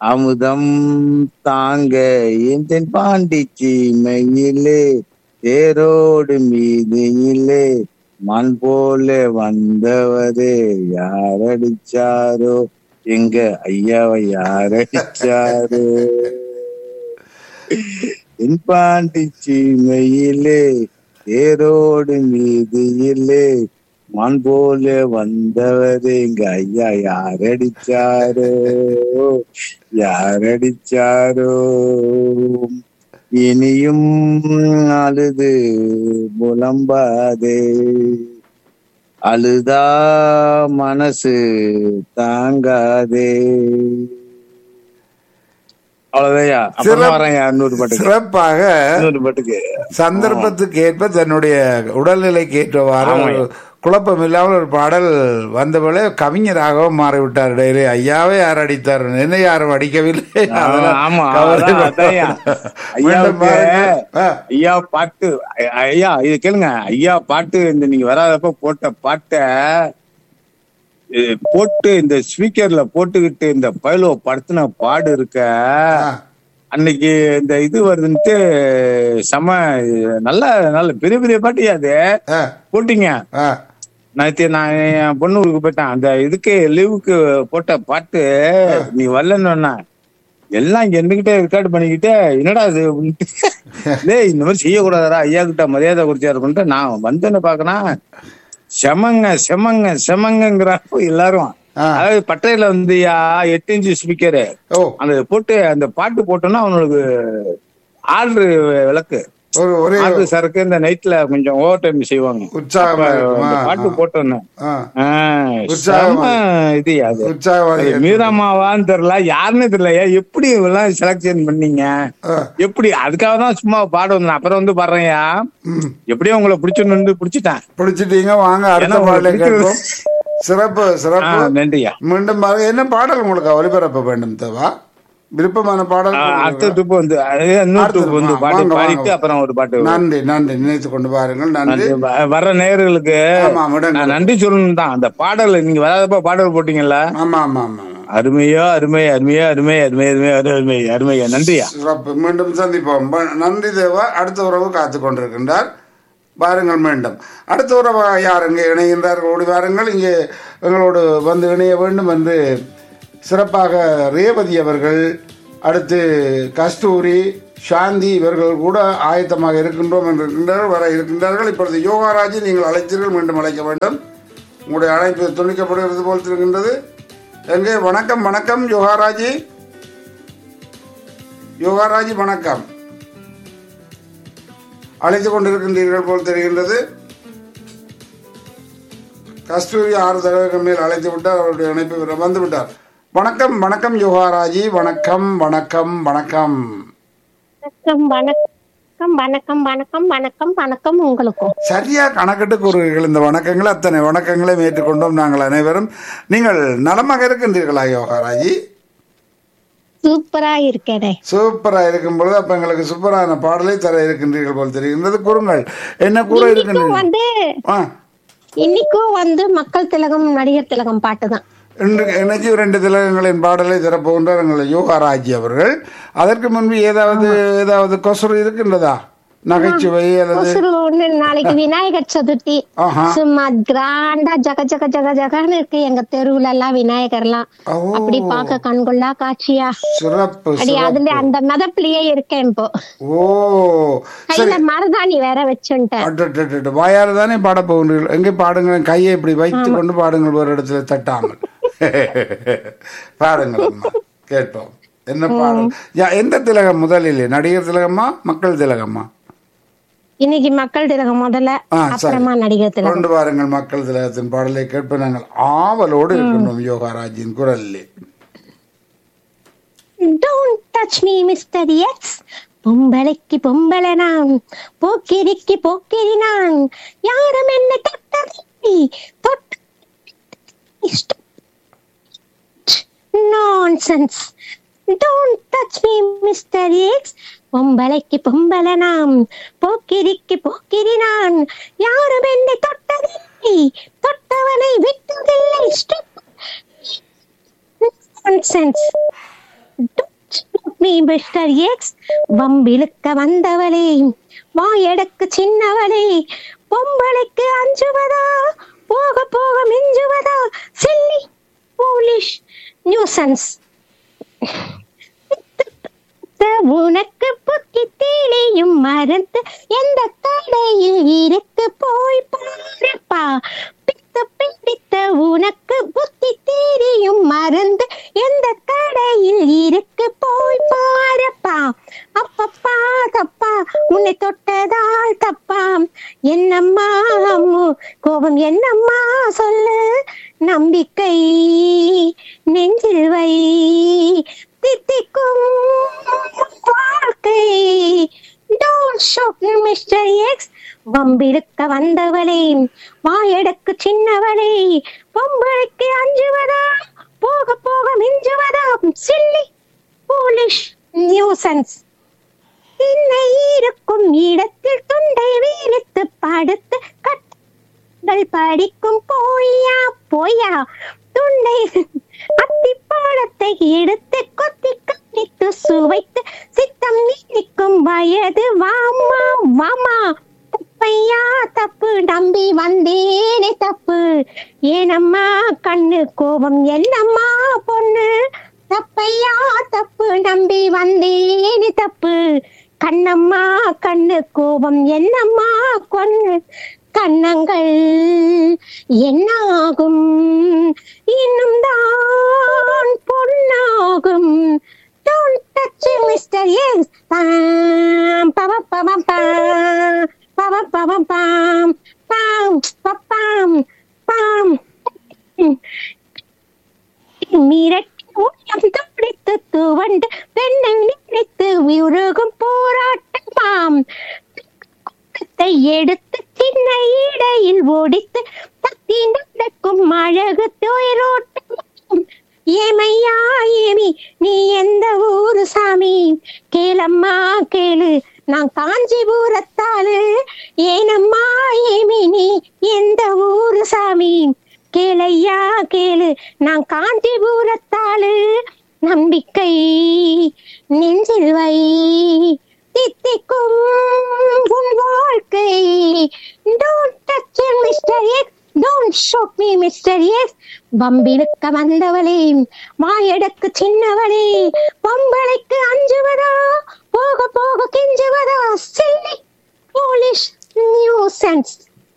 அமுதம் தாங்க இந்த பாண்டிச்சி மையிலே தேரோடு மீதியிலே மண் போல வந்தவரே யார் அடிச்சாரோ எங்க ஐயாவை யார் அடிச்சாரோ என் பாண்டிச்சி மையிலே தேரோடு மீதியிலே மண் போல வந்தவரே எங்க ஐயா யார் அடிச்சாரோ யார் அடிச்சாரோ இனியும் அழுது புலம்பாதே அழுதா மனசு தாங்காதே அவ்வளவுதையா அப்புறம் சிறப்பு. வரேன் இன்னொரு பாட்டுக்கு சிறப்பாக இன்னொரு பாட்டுக்கு சந்தர்ப்பத்துக்கு ஏற்ப தன்னுடைய உடல்நிலைக்கு ஏற்றவாறு ஆமாம். ஒரு குழப்பம் இல்லாமல் ஒரு பாடல் வந்தபோல கவிஞராகவும் மாறிவிட்டார் டெய்லி ஐயாவே யார் அடித்தார் என்ன யாரும் அடிக்கவில்லை அதெல்லாம் ஆமா கவலை அதான், அதான்யா. மீண்டும் ஐயாவுக்கு பாருங்கள். ஆ, ஐயா பாட்டு ஐ- ஐயா இது கேளுங்க ஐயா பாட்டு இந்த நீங்க வராதப்ப போட்ட பாட்டை இது போட்டு இந்த ஸ்பீக்கர்ல போட்டுக்கிட்டு இந்த பயலோ படுத்தின பாடு இருக்க ஆ. அன்னைக்கு இந்த இது வருதுன்ட்டு செம நல்ல நல்ல பெரிய பெரிய பாட்டு அது ஆ, போட்டீங்க ஆ. நேத்து நான் என் பொண்ணு ஊருக்கு போயிட்டேன் அந்த இதுக்கு லீவுக்கு போட்ட பாட்டு நீ வரலன்னு எல்லாம் இங்க இருந்துகிட்டே ரெக்கார்ட் பண்ணிக்கிட்டு என்னடா இது அப்படின்ட்டு, டேய் இந்த மாதிரி செய்யக்கூடாதா ஐயா கிட்ட மரியாதை கொடுத்தா இருக்குன்ட்டு நான் வந்தேன்னு பாக்கணும் செமங்க செமங்க செமங்கிறாப்போ எல்லாரும் ஆ. அதாவது பட்டையில வந்து யா எட்டு இன்ச்சு ஸ்பீக்கரு ஓ அந்த போட்டு அந்த பாட்டு போட்டோம்னா அவனுக்கு ஆர்டர் விளக்கு ஒரு ஒரே ஆர்டர் சரக்கு இந்த நைட்ல கொஞ்சம் ஓவர் டைம் செய்வாங்க உற்சாகமா அப்ப இருக்குமா? அந்த பாட்டு போட்டோன்னு ஆ, ஆ, உற்சாகமா செம இது அது உற்சாகவாதி அது மீராமாவான்னு தெரியல யாருன்னு தெரியல எப்படி எல்லாம் செலக்ஷன் பண்ணீங்க ஆ, எப்படி அதுக்காக தான் சும்மா பாட வந்தேன் அப்புறம் வந்து பாடுறேன்யா ம். எப்படியும் உங்களை பிடிச்சுன்னு பிடிச்சிட்டேன் பிடிச்சிட்டீங்க வாங்க அடுத்த ஏன்னா உங்களுக்கு பாடலை பிடிக்கிறது- கேட்போம் சிறப்பு ஆ, சிறப்பு நன்றியா மீண்டும் பாருங்க என்ன பாடல் உங்களுக்கு ஒலிபரப்ப வேண்டும் தேவா விருப்பமான பாடல் ஆ, அடுத்த ட்ரிப் வந்து அது இன்னொரு அடுத்த ட்ரிப் வந்து trip, பாட்டு வாங்க, பாடிட்டு வாங்க. அப்புறம் ஒரு பாட்டு நன்றி நன்றி நினைத்து கொண்டு பாருங்கள் நன்றி நன்றி. வ- வர்ற நேயர்களுக்கு ஆமா விடுங்க நான் நன்றி சொல்லணும் தான் அந்த பாடல் நீங்க வராதப்ப பாடல் போட்டீங்கல்ல ஆமா ஆமா ஆமா ஆமா. அருமையோ அருமை அருமையோ அருமை அருமை அருமை அருமை அருமையா நன்றியா சிறப்பு மீண்டும் சந்திப்போம் ப- நன்றி தேவா அடுத்த உறவு காத்து கொண்டிருக்கின்றார் பாருங்கள் மீண்டும் அடுத்த உறவு யார் இங்கே இணைகின்றார் ஓடி வாருங்கள் இங்கே எங்களோடு வந்து இணைய வேண்டும் என்று சிறப்பாக ரேவதி அவர்கள் அடுத்து கஸ்தூரி சாந்தி இவர்கள் கூட ஆயத்தமாக இருக்கின்றோம் என்று இருக்கின்றார்கள் வர இருக்கின்றார்கள் இப்பொழுது யோகாராஜி நீங்கள் அழைத்தீர்கள் மீண்டும் அழைக்க வேண்டும் உங்களுடைய அழைப்பு துணிக்கப்படுகிறது போல் இருக்கின்றது எங்கே வணக்கம் வணக்கம் யோகாராஜி யோகாராஜி வணக்கம் அழைத்து கொண்டிருக்கின்றீர்கள் போல் தெரிகின்றது கஸ்தூரி ஆறு தடவைகள் மேல் அழைத்து விட்டார் அவருடைய இணைப்பு விர- வந்து விட்டார் வணக்கம் வணக்கம் யோகாராஜி வணக்கம் வணக்கம் வணக்கம் வணக்கம் வணக்கம் வணக்கம் வணக்கம் வணக்கம் வணக்கம் உங்களுக்கும் சரியா கணக்கிட்டு கூறுகிறீர்கள் இந்த வணக்கங்களை அத்தனை வணக்கங்களையும் ஏற்றுக்கொண்டோம் நாங்கள் அனைவரும் நீங்கள் நலமாக இருக்கின்றீர்களா யோகாராஜி சூப்பரா இருக்கேனே சூப்பரா இருக்கும் பொழுது அப்ப எங்களுக்கு சூப்பரான பாடலை தர இருக்கின்றீர்கள் போல் தெரிகின்றது கூறுங்கள் என்ன கூற இன்னைக்கும் இருக்கின்றீர்கள் வந்து ஆ இன்னைக்கும் வந்து மக்கள் திலகம் நடிகர் திலகம் பாட்டு தான் இன்று எனக்கு ரெண்டு திலகங்களின் பாடலை தரப்போகின்றார் எங்கள் யோகாராஜி அவர்கள் அதற்கு முன்பு ஏதாவது ஏதாவது கொசுறு இருக்கின்றதா நகைச்சுவை அல்லது கொசுறு ஒண்ணு நாளைக்கு விநாயகர் சதுர்த்தி ஆஹா சும்மா கிராண்டா ஜக ஜக ஜக ஜகன்னு இருக்கு எங்க தெருவுல எல்லாம் விநாயகர்லாம் ஓ அப்படி பார்க்க கண்கொள்ளா காட்சியா சிறப்பு அடி சிறப்பு அதுல அந்த மதப்பிலேயே இருக்கேன் இப்போ ஓ கையில மருதாணி வேற வச்சுட்டேன் அட்டட்டட்ட வாயால் தானே பாட போகின்றீர்கள் எங்கே பாடுங்கள் கையை இப்படி வைத்து கொண்டு பாடுங்கள் ஒரு இடத்துல தட்டாமல் பாடுங்கள் அம்மா கேட்போம் என்ன பாடல் யா, எந்த திலகம் முதலில் நடிகர் திலகமா மக்கள் திலகமா இன்னைக்கு மக்கள் திலகம் முதல்ல ஆ, சரி. அப்புறமா நடிகர் திலகம் கொண்டு வாருங்கள் மக்கள் திலகத்தின் பாடலை கேட்ப நாங்கள் ஆவலோடு இருக்கின்றோம் யோகாராஜின் குரலில் Don't touch me, Mr. X. பொம்பளைக்கு பொம்பளை நான் போக்கிரிக்கு போக்கிரி நான் யாரும் என்ன தொட்டதில்லை தொட்டு nonsense don't touch me mister X பொம்பளைக்கு பொம்பளை நாம் போக்கிரிக்கு போக்கிரி நான் யாரும் என்னை தொட்டதில்லை தொட்டவனை விட்டதில்லை ஸ்டாப் நான்சென்ஸ் நீ மிஸ்டர் எக்ஸ் வம்பிழுக்க வந்தவளே வாயடக்கு சின்னவளே பொம்பளைக்கு அஞ்சுவதா போக போக மிஞ்சுவதா சில்லி போலிஷ் நியூசன்ஸ் உனக்கு புத்தி தேலையும் மறந்து எந்த கடையில் இருக்கு போய் பாருப்பா பித்த பிடித்த உனக்கு புத்தி தேரியும் மறந்து எந்த கடையில் இருக்கு போய் பாருப்பா அப்பப்பா தப்பா உன்னை தொட்டதால் தப்பா என்னம்மா அம்மு கோபம் என்னம்மா சொல்லு நம்பிக்கை நெஞ்சில் வை தித்திக்கும் வாழ்க்கை டோன்ட் ஷோக் மிஸ்டர் எக்ஸ் வம்பிழுக்க வந்தவளே வாயடக்கு சின்னவளே பொம்பளைக்கு அஞ்சுவதா போக போக மிஞ்சுவதா சில்லி போலிஷ் நியூசன்ஸ் இன்னை இருக்கும் இடத்தில் துண்டை வீரித்து படுத்து கட்டுகள் படிக்கும் போயா போயா துண்டை அத்திப்பாழத்தை எடுத்து கொத்தி கட்டித்து சுவைத்து சித்தம் நீடிக்கும் வயது வாமா வாமா தப்பையா தப்பு நம்பி வந்தேனே தப்பு ஏனம்மா கண்ணு கோபம் என்னம்மா பொண்ணு தப்பையா தப்பு நம்பி வந்தேனே தப்பு கண்ணம்மா கண்ணு கோபம் என்னம்மா கொன்னு கண்ணங்கள் என்னாகும் இன்னும் தான் பொன்னாகும் Don't touch it, Mr. Yes. Pam, pam, pam, pam, pam. Pam, pam, pam, pam. Pam, pam, pam, pam. மிரட்டி ஊயம் துடித்து துவண்டு பெண்ணை நினைத்து உருகும் போராட்டம் பாம் கூட்டத்தை எடுத்து சின்ன இடையில் ஓடித்து தத்தி நடக்கும் அழகு துயரோட்டம் ஏமையா ஏமி நீ எந்த ஊரு சாமி கேளம்மா கேளு நான் காஞ்சிபுரத்தாளு ஏனம்மா ஏமி நீ எந்த ஊரு சாமி கேளையா கேளு நான் காஞ்சிபுரத்தாளு நம்பிக்கை நெஞ்சில் வை தித்திக்கும் உன் வாழ்க்கை don't touch mister X don't shock me mister X வம்பிழுக்க வந்தவளே வாயடக்கு சின்னவளே பொம்பளைக்கு அஞ்சுவதா போக போக கெஞ்சுவதா சில்லி போலிஷ் நியூசன்ஸ்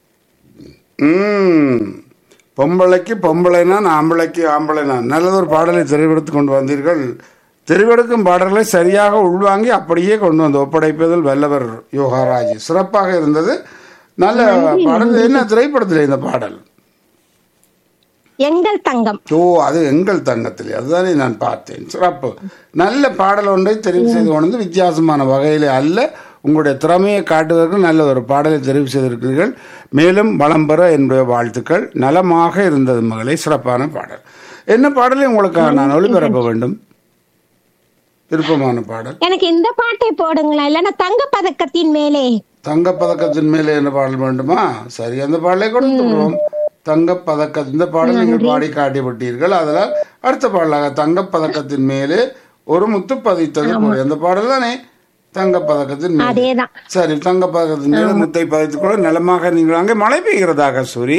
ம் பொம்பளைக்கு பொம்பளைனா ஆம்பளைக்கு ஆம்பளைனா நல்லதொரு பாடலை தெரிவெடுத்து கொண்டு வந்தீர்கள் தெரிவெடுக்கும் பாடல்களை சரியாக உள்வாங்கி அப்படியே கொண்டு வந்து ஒப்படைப்பதில் வல்லவர் யோகாராஜ் சிறப்பாக இருந்தது நல்ல பாடல் என்ன திரைப்படத்தில் இந்த பாடல் எங்கள் தங்கம் ஓ அது எங்கள் தங்கத்தில் அதுதானே நான் பார்த்தேன் சிறப்பு நல்ல பாடல் ஒன்றை தெரிவு செய்து கொண்டு வந்து வித்தியாசமான வகையில் அல்ல உங்களுடைய திறமையை காட்டுவதற்கு நல்ல ஒரு பாடலை தெரிவு செய்திருக்கிறீர்கள் மேலும் வளம் பெற என்னுடைய வாழ்த்துக்கள் நலமாக இருந்தது மகளே சிறப்பான பாடல் என்ன பாடலை உங்களுக்கு நான் ஒளிபரப்ப வேண்டும் விருப்பமான பாடல் எனக்கு இந்த பாட்டை போடுங்களேன் இல்லைன்னா தங்க பதக்கத்தின் மேலே தங்கப் பதக்கத்தின் மேலே என்ன பாடல் வேண்டுமா சரி அந்த பாடலை கொடுத்து விடுவோம் தங்கப் பதக்க இந்த பாடல் நீங்கள் பாடி காட்டிவிட்டீர்கள் அதனால் அடுத்த பாடலாக தங்கப் பதக்கத்தின் மேலே ஒரு முத்து பதித்தது போல அந்த பாடல் தானே தங்கப் பதக்கத்தின் மேலே அதேதான் சரி தங்கப் பதக்கத்தின் மேலே முத்தை பதித்துக் கூட நலமாக நீங்கள் அங்கே மழை பெய்கிறதாக சூரி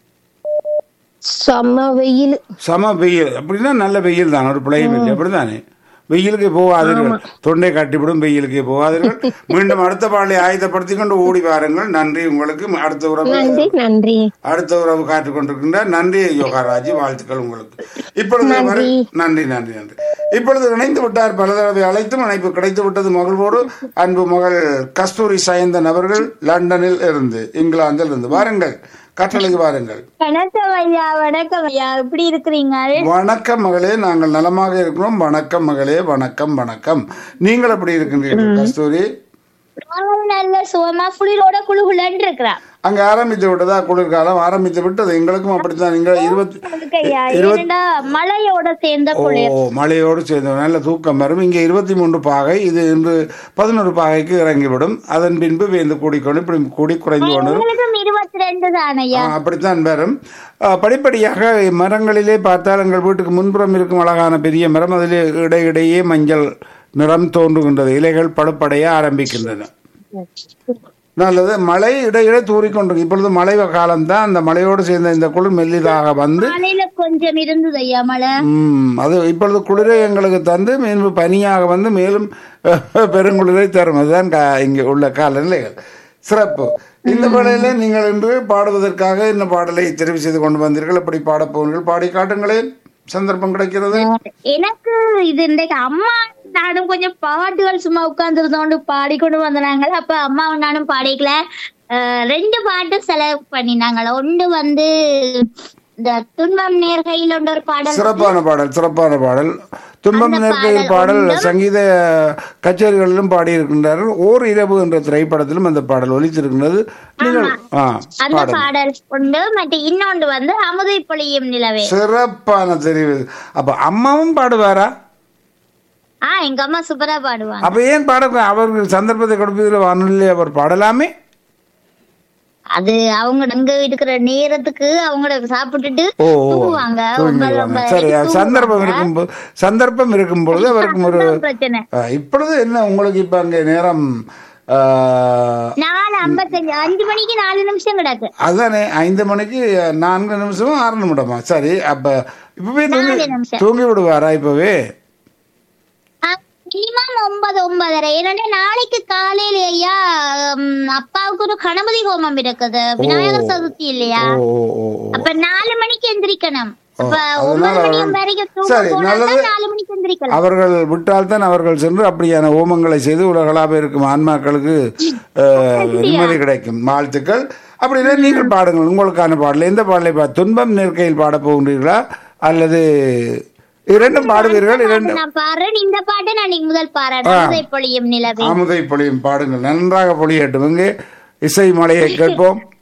செம்ம வெயில் சம வெயில் அப்படின்னா நல்ல வெயில் தான் ஒரு பிள்ளையும் இல்லை அப்படிதானே வெயிலுக்கு போகாதீர்கள் தொண்டை கட்டிவிடும் வெயிலுக்கு போகாதீர்கள் மீண்டும் அடுத்த பாடலை ஆயுதப்படுத்திக் கொண்டு ஓடி வாருங்கள் நன்றி உங்களுக்கு அடுத்த உறவு நன்றி நன்றி அடுத்த உறவு காத்துக் கொண்டிருக்கின்றார் நன்றி யோகாராஜி வாழ்த்துக்கள் உங்களுக்கு இப்பொழுது வரை- நன்றி நன்றி நன்றி இப்பொழுது இணைந்து விட்டார் பல தடவை அழைத்தும் இணைப்பு கிடைத்து விட்டது மகிழ்வோடு அன்பு மகள் கஸ்தூரி சயந்தன் அவர்கள் லண்டனில் இருந்து இங்கிலாந்தில் இருந்து வாருங்கள் கட்டளைக்கு வாருங்கள் வணக்கம் ஐயா வணக்கம் ஐயா எப்படி இருக்கிறீங்க வணக்கம் மகளே நாங்கள் நலமாக இருக்கிறோம் வணக்கம் மகளே வணக்கம் வணக்கம் நீங்கள் எப்படி இருக்கின்றீர்கள் கஸ்தூரி நானும் நல்ல சுகமா குளிரோட குழுகுலன்னு இருக்கிறான் அங்க ஆரம்பித்து விட்டதா குளிர்காலம் ஆரம்பித்து விட்டது எங்களுக்கும் அப்படித்தான் நீங்க இருபத்தி ஐயா இருபத்தி ஏனெண்டா மழையோட சேர்ந்த ஓ குளிர் மழையோடு சேர்ந்து நல்ல தூக்கம் வரும் இங்கே இருபத்தி மூன்று பாகை இது இன்று பதினோரு பாகைக்கு இறங்கிவிடும் அதன் பின்பு வேந்து கூடிக்கொண்டு இப்படி கூடி குறைந்து கொண்டு வரும். எங்களுக்கும் இருபத்தி ரெண்டு தான் ஐயா ஆ, அப்படித்தான் வரும் ஆ, படிப்படியாக மரங்களிலே பார்த்தால் எங்கள் வீட்டுக்கு முன்புறம் இருக்கும் அழகான பெரிய மரம் அதிலே இடையிடையே மஞ்சள் நிறம் தோன்றுகின்றது இலைகள் பழுப்படைய ஆரம்பிக்கின்றன நல்லது மழை இடையிடையே தூறிக்கொண்டு இப்பொழுது மழை காலம்தான் அந்த மழையோடு சேர்ந்த இந்த குளிர் மெல்லிதாக வந்து காலையில கொஞ்சம் இருந்தது ஐயா மழை ம், அது இப்பொழுது குளிரை எங்களுக்கு தந்து மீண்டும் பனியாக வந்து மேலும் பெருங்குளிரை தரும் அதுதான் கா- இங்கே உள்ள காலநிலைகள் சிறப்பு இந்த பாடலில் நீங்கள் இன்று பாடுவதற்காக இந்த பாடலை தெரிவு செய்து கொண்டு வந்தீர்கள் எப்படி பாடப் போவீர்கள் பாடி காட்டுங்களேன் சந்தர்ப்பம் கிடைக்கிறது எனக்கு இது இன்றைக்கு அம்மா நானும் கொஞ்சம் பாட்டுகள் சும்மா உட்கார்ந்துருந்தோண்டு பாடிக்கொண்டு வந்தாங்க அப்ப அம்மாவும் நானும் பாடிக்கல அஹ் ரெண்டு பாட்டு செலக்ட் பண்ணினாங்களே ஒன்று வந்து இந்த துன்பம் நேர்கையில் ஒன்று ஒரு பாடல் சிறப்பான பாடல் சிறப்பான பாடல் துன்பம் அந்த நேர்க்கையில் பாடல் பாடல் சங்கீத கச்சேரிகளிலும் பாடியிருக்கின்றார்கள் ஓர் இரவு என்ற திரைப்படத்திலும் அந்த பாடல் ஒலித்திருக்கின்றது நீங்கள் ஆ அந்த பாடல் பாடல் உண்டு மற்ற இன்னொன்று வந்து அமுதை பொழியும் நிலவே சிறப்பான தெரிவு அப்ப அம்மாவும் பாடுவாரா ஆ எங்க அம்மா சூப்பரா பாடுவாங்க அப்ப ஏன் பாட அவர்கள் சந்தர்ப்பத்தை கொடுப்பதில் வானொலியிலே அவர் பாடலாமே அது அவங்க அங்க இருக்கிற நேரத்துக்கு அவங்க சாப்பிட்டுட்டு ஓ ஓ, தூங்குவாங்க தூங்கிடுவாங்க. ஒன்பது, சரி ஒன்பது சந்தர்ப்பம் தூங்குவாங்க. இருக்கும்போது சந்தர்ப்பம் இருக்கும் பொழுது அவருக்கு ஒரு அதான் பிரச்சனை ஆ, இப்பொழுது என்ன உங்களுக்கு இப்ப அங்க நேரம் ஆ, நாலு ஐம்பத்தஞ்சு அஞ்சு மணிக்கு நாலு நிமிஷம் கிடக்கு அதானே ஐந்து மணிக்கு நான்கு நிமிஷமும் ஆறு நிமிடமா சரி அப்ப இப்பவே தூங்கி நாலு நிமிஷம். தூங்கி விடுவாரா இப்பவே மினிமம் ஒன்பது ஒன்பதரை ஏன்னா நாளைக்கு காலையில ஐயா ம், அப்பாவுக்கு ஒரு கணபதி ஹோமம் இருக்குது விநாயகர் சதுர்த்தி இல்லையா ஓ ஓ ஓ ஓ. அப்ப நாலு மணிக்கு எந்திரிக்கணும் அப்ப அதனால ஒன்பது மணி அவர்கள்- வரைக்கும் தூங்க சரி, போனா நல்லது. தான் நாலு மணிக்கு எந்திரிக்கலாம் அவர்கள் விட்டால்தான் அவர்கள் சென்று அப்படியான ஓமங்களை செய்து உலகளாக இருக்கும் ஆன்மாக்களுக்கு அஹ், நிம்மதி கிடைக்கும் வாழ்த்துக்கள் அப்படின்னா நீங்கள் பாடுங்கள் உங்களுக்கான பாடல் எந்த பாடலை பா துன்பம் நெருக்கையில் பாடப் போகின்றீர்களா அல்லது இரண்டும் பாடுவீர்கள் இரண்டு நான் பாடுறேன் இந்த பாட்டை நான் இன்னைக்கு முதல் பாடுறேன் அமுதை பொழியும் நிலவே ஆமுதை பொழியும் பாடுங்கள் நன்றாக பொழியட்டும் இங்கே இசை மலையை கேட்போம்